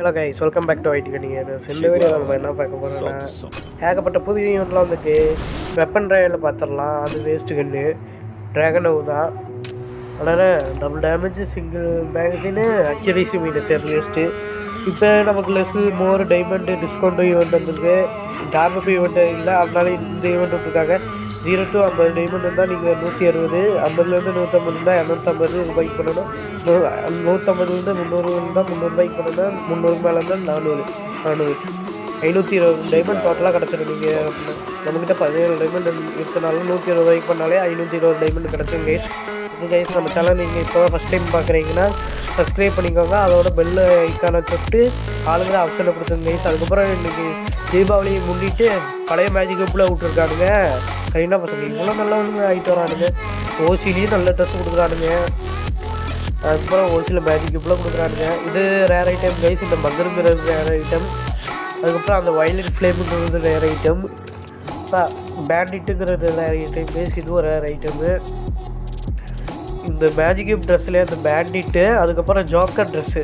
Hello guys welcome back to ID கணிங்க இந்த video நம்ம என்ன பார்க்க போகிறோம்னா ஏகப்பட்ட புது ஈவெண்ட்லாம் வந்துட்டு வெப்பன் ட்ரைவில் பார்த்துடலாம் அது வேஸ்ட்டு கன்று ட்ராகன் ஓ தான் அதனால் double damage single magazine accuracy minus waste இப்போ நமக்கு less more diamond discount event வந்திருக்கு டார்மப் ஈவெண்ட் இல்லை அதனால இந்த ஈவெண்ட் விட்டுருக்காங்க ஜீரோ டு ஐம்பது டைமண்ட் இருந்தால் நீங்கள் நூற்றி அறுபது ஐம்பதுலேருந்து நூற்றம்பது இருந்தால் இரநூத்தம்பது ரூபாய்க்கு பண்ணணும் நூ- நூற்றம்பதுலேருந்து முந்நூறு இருந்தால் முந்நூறுபாய்க்கு பண்ணணும் முந்நூறு மேலே இருந்தால் நானூறு நானூறு ஐநூற்றி இருபது டைமண்ட் டோட்டலாக கிடச்சிடும் நீங்கள் நம்மக்கிட்ட பதினேழு டைமண்ட் இருக்கனால நூற்றி இருபது ரூபாய்க்கு பண்ணாலே ஐநூற்றி இருபது டைமண்ட் கிடச்சிரும் கைஸ் இது கைஸ் நம்ம சேனல் நீங்கள் இப்போ ஃபஸ்ட் டைம் பார்க்குறீங்கன்னா சப்ஸ்கிரைப் பண்ணிக்கோங்க அதோட பெல் ஐக்கானை தொட்டு ஆளுங்கிற ஆப்ஷனை கொடுத்துருங்க கைஸ் அதுக்கப்புறம் இன்னைக்கு தீபாவளியை முன்னிட்டு பழைய மேஜிக் கப்பில் விட்டுருக்கானுங்க சரினா பசங்க இவ்வளோ நல்லா வந்து ஆகிட்டு வரானுங்க ஓசிலையும் நல்ல ட்ரெஸ் கொடுக்குறானுங்க அதுக்கப்புறம் ஒரு சில மேஜிக் கிஃப்ட்லாம் கொடுக்குறானுங்க இது ரேர் ஐட்டம் கைஸ் இந்த மகருங்கிறது ரேர் ஐட்டம் அதுக்கப்புறம் அந்த வயலட் ஃப்ளேமுங்கிறது ரேர் ஐட்டம் பேண்டிட்டுங்கிறது ரேர் ஐட்டம் கைஸ் இதுவும் ரேர் ஐட்டமு இந்த மேஜிக் கிஃப்ட் ட்ரெஸ்ஸில் அந்த பேண்டிட்டு அதுக்கப்புறம் ஜோக்கர் ட்ரெஸ்ஸு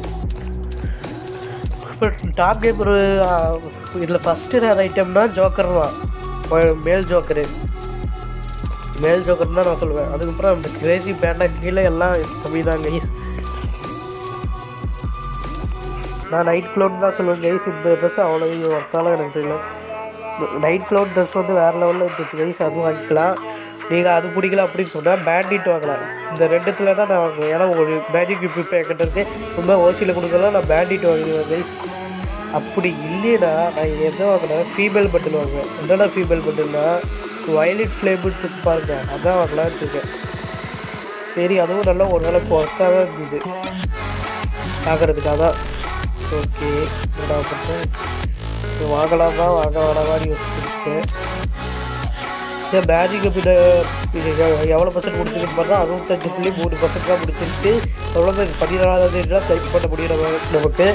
இப்போ டாப் கேம் ஒரு இதில் ஃபஸ்ட்டு ரேர் ஐட்டம்னா ஜோக்கர் தான் மேல் ஜோக்கரு மேல் ஜோக்கர் தான் நான் சொல்லுவேன் அதுக்கப்புறம் அந்த கிரேசி பேண்டா கீழே எல்லாம் கம்மி தான் கைஸ் நான் நைட் க்ளவுட் தான் சொல்லுவேன் கைஸ் இந்த ட்ரெஸ் அவ்வளோ ஒர்த்தாலும் எனக்கு தெரியல நைட் க்ளவுட் ட்ரெஸ் வந்து வேறு லெவலில் இருந்துச்சு கைஸ் அதுவும் வாங்கிக்கலாம் நீங்கள் அது பிடிக்கல அப்படின்னு சொன்னால் பேண்டிட் வாங்கலாம் இந்த ரெண்டுத்தில் தான் நான் வாங்குவேன் ஏன்னா ஒரு மேஜிக் இப்போ என்கிட்ட இருக்கு ரொம்ப ஓசியில் கொடுக்கலாம் நான் பேண்டிட் வாங்கிடுவேன் கைஸ் அப்படி இல்லைன்னா நான் எதை வாங்கினேன் ஃபீமேல் பட்டில் வாங்குவேன் என்னடா ஃபீமேல் பட்டில்னா வயலட் ஃப்ளேம்னு பாருங்க அதான் வாங்கலாம்னு இருக்கேன் சரி அதுவும் நல்லா ஒரு நாளைக்கு ஒர்க்காக தான் இருந்தது பார்க்குறதுக்காக தான் ஓகே என்னடா பண்ணுறேன் வாங்கலாம் தான் வாங்க வேணாமான்னு யோசிச்சுருக்கேன் சரி மேஜிக் பின்ன இது எவ்- எவ்வளோ பர்சன்ட் முடிச்சிருக்கு பார்த்தா அறுபத்தஞ்சு புள்ளி மூணு பர்சன்ட் தான் முடிச்சிருக்கு எவ்வளோ பதினாலாவது தான் டைப் பண்ண முடியும் நம்ம நமக்கு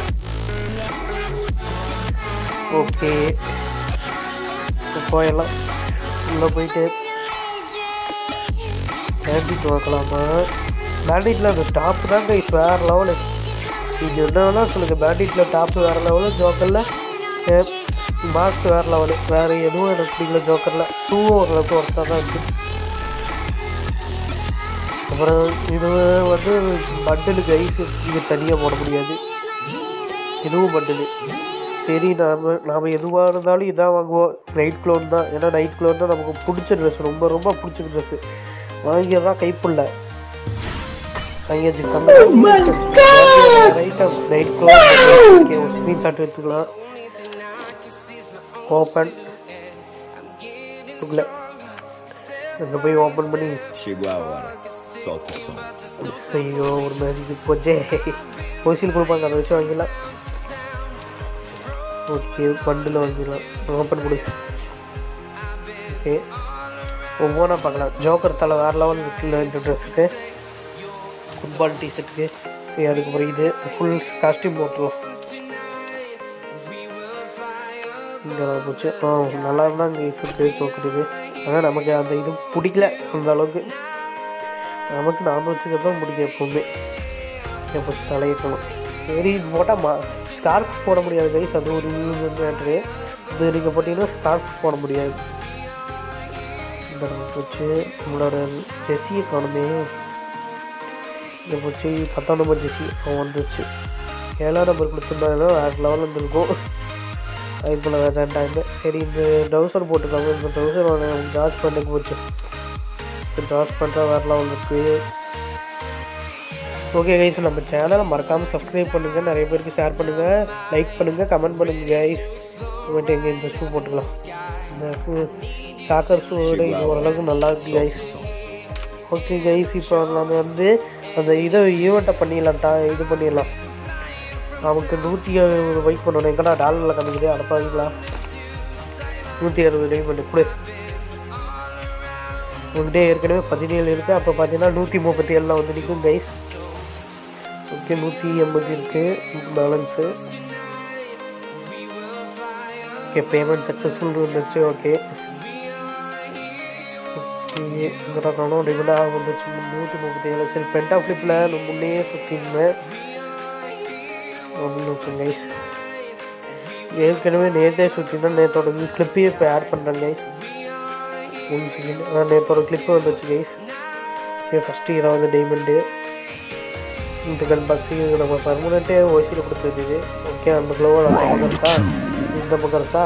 ஓகே போயிடலாம் உள்ளே போயிட்டு பேண்டிட் பார்க்கலாமா பேண்டிட்டில் அந்த டாப் தான் கைஸ் வேறு லெவலு நீங்கள் என்ன வேணால் சொல்லுங்கள் பேண்டிட்டில் டாப்பு வேறு லெவலு ஜோக்கரில் மாஸ்க் வேறு லெவலு வேறு எதுவும் எனக்கு பிடிக்கல ஜோக்கரில் ஷூவும் ஓரளவுக்கு ஒர்த்தாக தான் இருக்குது அப்புறம் இது வந்து பண்டிலு கைஸ் இங்கே தனியாக போட முடியாது இதுவும் பண்டிலு சரி நாம் நாம் எதுவாக இருந்தாலும் இதான் வாங்குவோம் நைட் க்ளோன் தான் ஏன்னா நைட் க்ளோன் தான் நமக்கு பிடிச்ச ட்ரெஸ் ரொம்ப ரொம்ப பிடிச்ச ட்ரெஸ்ஸு வாங்கியதான் கைப்புள்ள வாங்கியாச்சு ரைட்டாக நைட் க்ளோன் ஓகே ஒரு ஸ்க்ரீன்ஷாட் எடுத்துக்கலாம் ஓப்பன் இல்லை அங்கே போய் ஓப்பன் பண்ணி Chegou a hora. Solta o som. ஐயோ ஒரு மேஜிக் போச்சே ஓசியில் கொடுப்பாங்க அதை வச்சு வாங்கிடலாம் ஓகே பண்டில் வாங்கிடலாம் ஓப்பன் கொடு ஓகே ஒவ்வொன்றா பார்க்கலாம் ஜோக்கர் தலை வேறு லெவல் இருக்குல்ல இந்த ட்ரெஸ்ஸுக்கு ஃபுட்பால் டிஷர்ட்டுக்கு சரி அதுக்கப்புறம் இது ஃபுல் காஸ்டியூம் போட்டுருவோம் இங்கே போச்சு ஆ நல்லா இருந்தால் இங்கே இருக்கு ஜோக்கருக்கு ஆனால் நமக்கு அந்த இது பிடிக்கல அந்த அளவுக்கு நமக்கு நாம் வச்சுக்கிறது தான் பிடிக்கும் எப்பவுமே என் ஃபஸ்ட் தலையிட்டணும் சரி இது போட்டால் மா ஸ்கார்ஃப் போட முடியாது கைஸ் அது ஒரு மேட்ரு இது நீங்கள் போட்டிங்கன்னா ஸ்கார்ஃப் போட முடியாது இந்த நம்ம போச்சு நம்மளோட ஜெஸ்ஸியை காணுமே இந்த போச்சு பத்தாம் நம்பர் ஜெஸ்ஸி அவன் வந்துச்சு ஏழாம் நம்பர் கொடுத்துருந்தாங்கன்னா வேறு லெவலில் இருந்திருக்கும் அது போல் வேண்டாங்க சரி இந்த ட்ரௌசர் போட்டுருக்காங்க இந்த ட்ரௌசர் ஜாஸ் பண்ணுக்கு போச்சு ஜாஸ் பண்ணுறா வேறு லெவல் இருக்குது ஓகே கைஸ் நம்ம சேனலை மறக்காமல் சப்ஸ்கிரைப் பண்ணுங்கள் நிறைய பேருக்கு ஷேர் பண்ணுங்கள் லைக் பண்ணுங்கள் கமெண்ட் பண்ணுங்கள் கைஸ் இவன்ட்டு எங்கே இந்த ஷூ போட்டுக்கலாம் இந்த ஷூ சாக்கர் ஷூவோட இது ஓரளவுக்கு நல்லா இருக்கு கைஸ் ஓகே கைஸ் இப்போ நம்ம வந்து அந்த இதை ஈவெண்ட்டை பண்ணிடலாம்டா இது பண்ணிடலாம் நமக்கு நூற்றி அறுபது ரூபாய்க்கு பண்ணணும் எங்கடா டாலரில் கம்மிக்குது அடப்பாங்களா நூற்றி அறுபது ரூபாய் பண்ணி கொடு உங்கள்கிட்ட ஏற்கனவே பதினேழு இருக்குது அப்போ பார்த்தீங்கன்னா நூற்றி முப்பத்தி ஏழில் வந்து நிற்கும் கைஸ் ஓகே நூற்றி எண்பது இருக்குது பேலன்ஸு ஓகே பேமெண்ட் சக்ஸஸ்ஃபுல் வந்துச்சு ஓகே ஓகே இங்கே காணும் ரெகுலராக வந்துச்சு நூற்றி முப்பத்தி ஏழு சரி பென்டா ஃப்ளிப்பில் முன்னே சுற்றிருந்தேன் அப்படின்னு வச்சுங்க கைஸ் ஏற்கனவே நேற்றே சுற்றினா நேற்றோட கிளிப்பையும் இப்போ ஆட் பண்ணுறேன் கைஸ் ஒன் செகண்ட் நேற்றோட கிளிப்பு வந்துச்சு கைஸ் ஓகே ஃபஸ்ட்டு இருபது டைமண்டு இந்த கன் பாக்ஸு நம்ம பர்மனெண்ட்டே ஓசியில் கொடுத்துருக்குது ஓகே அந்த க்ளோவல் அந்த பக்கம் இருக்கா இந்த பக்கம் இருக்கா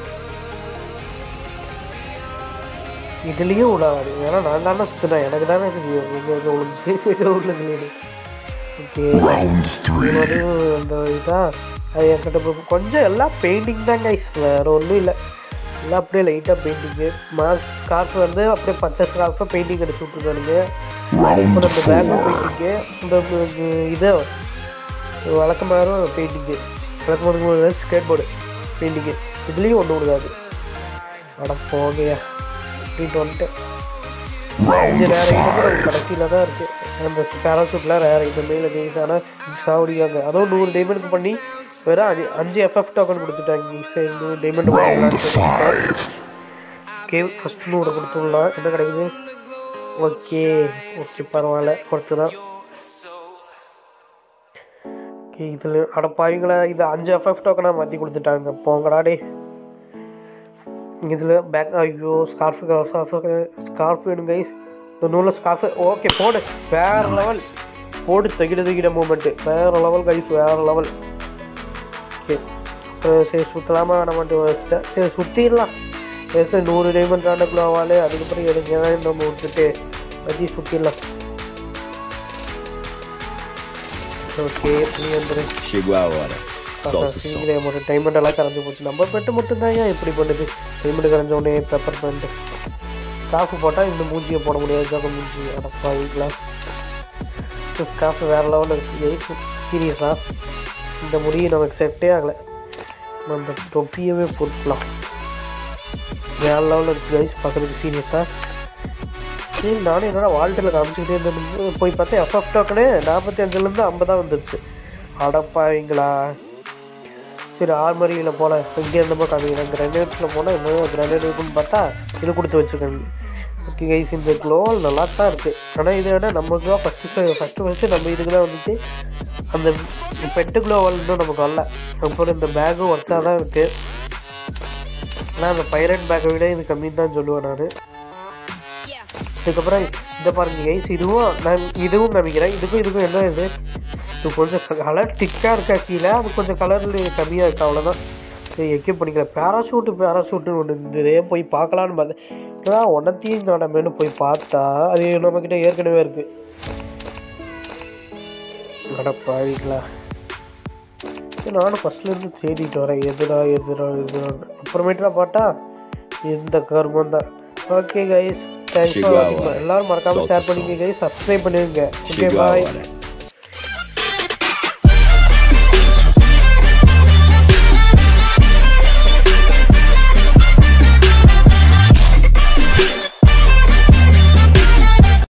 இதுலேயும் விடாது ஏன்னா நான் தானே சுற்றினேன் எனக்கு தானே தெரியும் எங்கே எங்கே விழுந்துச்சு எங்கே விழுந்து ஓகே மறுபடியும் அந்த இதா அது என்கிட்ட இப்போ கொஞ்சம் எல்லாம் பெயிண்டிங் தான் கைஸ் வேறு ஒன்றும் இல்லை எல்லாம் அப்படியே லைட்டாக பெயிண்டிங்கு மாஸ்க் ஸ்கார்ஃப் வந்து அப்படியே பச்சை ஸ்கார்ஃபை பெயிண்டிங் அடிச்சு விட்ருக்கானுங்க அப்புறம் இந்த பேக்கு பெயிண்டிங்கு இந்த இதை வழக்கமாக பெயிண்டிங்கு வழக்கமாக ஸ்கேட் போர்டு பெயிண்டிங்கு இதுலேயும் ஒன்று விடுதாது அட போகையா அப்படின்ட்டு வந்துட்டு இது வேற ஐட்டம் கடைசியில் தான் இருக்குது அந்த பேராசூட்லாம் வேற ஐட்டம் இல்லை கேஸ் ஆனால் சாவடிக்காங்க அதுவும் நூறு டைமண்டுக்கு பண்ணி வெறும் அஞ்சு அஞ்சு எஃப்எஃப் டோக்கன் கொடுத்துட்டாங்க சரி நூறு டைமண்ட் ஓகே ஃபஸ்ட்டு நூறு கொடுத்துடலாம் என்ன கிடைக்குது ஓகே ஓகே பரவாயில்ல கொடுத்துதான் ஓகே இதில் அடப்பாவீங்களா இது அஞ்சு எஃப்எஃப் டோக்கனாக மாற்றி கொடுத்துட்டாங்க போங்கடா டே இதில் பேக் ஐயோ ஸ்கார்ஃபு ஸ்கார்ஃபு ஸ்கார்ஃப் வேணும் கைஸ் இந்த நூலில் ஸ்கார்ஃபு ஓகே போடு வேறு லெவல் போடு தகிட தகிட மூமெண்ட்டு வேறு லெவல் கைஸ் வேறு லெவல் ஓகே அப்புறம் சரி சுற்றலாமா வேணாமான்ட்டு யோசிச்சேன் சரி சுற்றிடலாம் ஏற்கனவே நூறு டைமண்ட் ஆண்டுக்குள்ள ஆவாலே அதுக்கப்புறம் எடுங்க நம்ம விட்டுட்டு வச்சு சுற்றிடலாம் ஓகே நீ வந்துடு Chegou a hora. Solta o som. சீக்கிரம் ஒரு டைமண்ட் எல்லாம் கரைஞ்சி போச்சு நம்ம பெட்டு மட்டும்தான் ஏன் இப்படி பண்ணுது டைமண்ட் கரைஞ்ச உடனே பெப்பர் பண்ணிட்டு காஃபு போட்டால் இந்த மூஞ்சியை போட முடியாது ஜாக மூஞ்சி அடப்பா வீட்டில் காஃபு வேறு லெவலில் இருக்குது சீரியஸாக இந்த முடியை நமக்கு செட்டே ஆகலை நம்ம தொப்பியவே போட்டுக்கலாம் வேறு லெவலில் இருக்குது கைஸ் பார்க்குறதுக்கு சீரியஸாக சரி நானும் என்னோட வாழ்க்கையில் காமிச்சிக்கிட்டே இருந்தேன் போய் பார்த்தா எஃப்எஃப் டோக்கனே நாற்பத்தி அஞ்சுலேருந்து ஐம்பதாக வந்துருச்சு அடப்பாவீங்களா சரி ஆர்மரியில் போல இங்கே இருந்தப்போ காமிக்கிறேன் கிரனேட்ஸில் போனால் இன்னும் கிரனேட் இருக்குன்னு பார்த்தா இது கொடுத்து வச்சுருக்காங்க ஓகே கைஸ் இந்த க்ளோவல் நல்லா தான் இருக்குது ஆனால் இதை விட நமக்கு தான் ஃபஸ்ட்டு ஃபஸ்ட்டு ஃபஸ்ட்டு நம்ம இதுக்கு தான் வந்துச்சு அந்த பெட்டு க்ளோவல் இன்னும் நமக்கு வரல அப்புறம் இந்த பேக்கும் ஒர்த்தாக தான் இருக்குது ஆனால் அந்த பைரட் பேக்கை விட இது கம்மி தான் சொல்லுவேன் நான் அதுக்கப்புறம் இந்த பாருங்க கைஸ் இதுவும் நான் இதுவும் காமிக்கிறேன் இதுக்கும் இதுக்கும் என்ன இது இது கொஞ்சம் கலர் டிக்காக இருக்கா கீழே அது கொஞ்சம் கலர் கம்மியாக இருக்கா அவ்வளோதான் சரி எக்கே பண்ணிக்கிறேன் பேராஷூட்டு பேராஷூட்டுன்னு ஒன்று இருந்ததே போய் பார்க்கலான்னு பார்த்தேன் ஆனால் ஒன்றத்தையும் காணாமேனு போய் பார்த்தா அது நம்மக்கிட்ட ஏற்கனவே இருக்குது நடப்பாவீங்களா சரி நானும் ஃபஸ்ட்லேருந்து தேடிட்டு வரேன் எதுடா எதுடா எதுடா அப்புறமேட்டுலாம் பார்த்தா இந்த கர்மம் தான் okay guys thanks Chegou a ஃபார் hora. எல்லாரும் மறக்காமல் Solta ஷேர் o பண்ணிங்க கைஸ் சப்ஸ்கிரைப் பண்ணிடுங்க okay Chegou a bye hora.